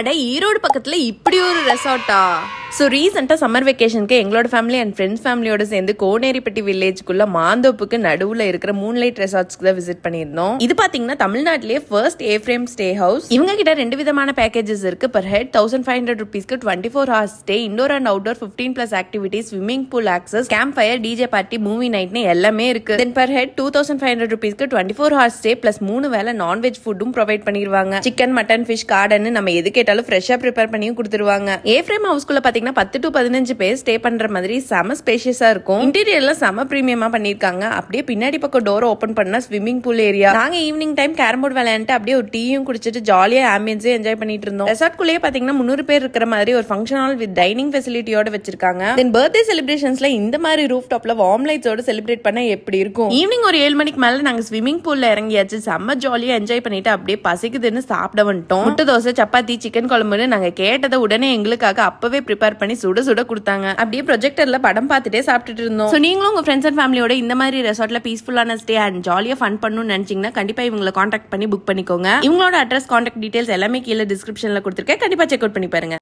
அட ஈரோடு பக்கத்துல இப்படி ஒரு ரெசார்ட்டா ஸோ ரீசெண்டாக சம்மர் வெக்கேஷனுக்கு எங்களோட ஃபேமிலி அண்ட் ஃப்ரெண்ட்ஸ் ஃபேமிலியோட சேர்ந்து கோனேரிப்பட்டி வில்லேஜ்க்குள்ள மாந்தோப்புக்கு நடுவில் இருக்கிற மூன்லைட் ரெசார்ட்ஸ்க்கு தான் விசிட் பண்ணியிருந்தோம் இது பார்த்தீங்கன்னா தமிழ்நாட்டிலேயே first a frame stay house இவங்க கிட்ட ரெண்டு விதமான பேக்கேஜஸ் இருக்கு per head thousand five hundred ருபீஸ்க்கு twenty four hours stay indoor and outdoor fifteen plus activities swimming pool access camp fire DJ party movie நைட்னு எல்லாமே இருக்கு then per head two thousand five hundred ருபீஸ்க்கு twenty four hours stay plus மூணு வேலை non veg ஃபுட்டும் provide பண்ணிடுவாங்க chicken mutton fish garden நம்ம எது கேட்டாலும் ஃப்ரெஷ்ஷாக ப்ரிப்பேர் பண்ணியும் கொடுத்துருவாங்க ஏ ஃப்ரேம் ஹவுஸ்க்குள்ள பார்த்தீங்கன்னா பத்து டு பதினஞ்சு பேர் ஸ்டே பண்ற மாதிரி செம ஸ்பேஷியஸா இருக்கும் இன்டீரியர்ல செம பிரீமியமா பண்ணிருக்காங்க அப்படியே பின்னாடி பக்கம் டோர் ஓபன் பண்ணா ஸ்விம்மிங் பூல் ஏரியா நாங்க ஈவினிங் டைம் கேரம் போர்டு விளையாண்டு அப்படியே ஒரு டீயும் குடிச்சிட்டு ஜாலியா ஆம்பியன்ஸே என்ஜாய் பண்ணிட்டு இருந்தோம் ரெசார்ட் குள்ளேயே பாத்தீங்கன்னா முந்நூறு பேர் இருக்கிற மாதிரி ஒரு ஃபங்க்ஷன் ஹால் வித் டைனிங் ஃபெசிலிட்டியோட வச்சிருக்காங்க தென் பர்த்டே செலிப்ரேஷன்ஸ்ல இந்த மாதிரி ரூஃப் டாப்ல வார்ம் லைட்ஸோட செலிப்ரேட் பண்ண எப்படி இருக்கும் ஈவினிங் ஒரு ஏழு மணிக்கு மேல நாங்க ஸ்விம்மிங் பூல்ல இறங்கியாச்சு செம்ம ஜாலியா என்ஜாய் பண்ணிட்டு அப்படியே பசிக்குதுன்னு சாப்பிட வந்துட்டோம் முட்டை தோசை சப்பாத்தி சிக்கன் குழம்புன்னு நாங்க கேட்டதை உடனே எங்களுக்காக அப்பவே ப்ரிப்பேர் பண்ணி சுட சுட கொடுத்தாங்க அப்படியே ப்ரொஜெக்டர்ல படம் பார்த்துட்டே சாப்பிட்டுட்டு இருந்தோம் ஸோ நீங்களும் உங்க ஃப்ரெண்ட்ஸ் அண்ட் ஃபேமிலியோட இந்த மாதிரி ரெசார்ட்ல பீஸ்ஃபுல்லான ஸ்டே அண்ட் ஜாலியா ஃபன் பண்ணணும்னு நினைச்சீங்கன்னா கண்டிப்பா இவங்களை காண்டாக்ட் பண்ணி புக் பண்ணிக்கோங்க இவங்களோட அட்ரஸ் காண்டாக்ட் டீடைல்ஸ் எல்லாமே கீழே டிஸ்கிரிப்ஷன்ல கொடுத்துருக்கேன் கண்டிப்பா செக் அவுட் பண்ணி பாருங்க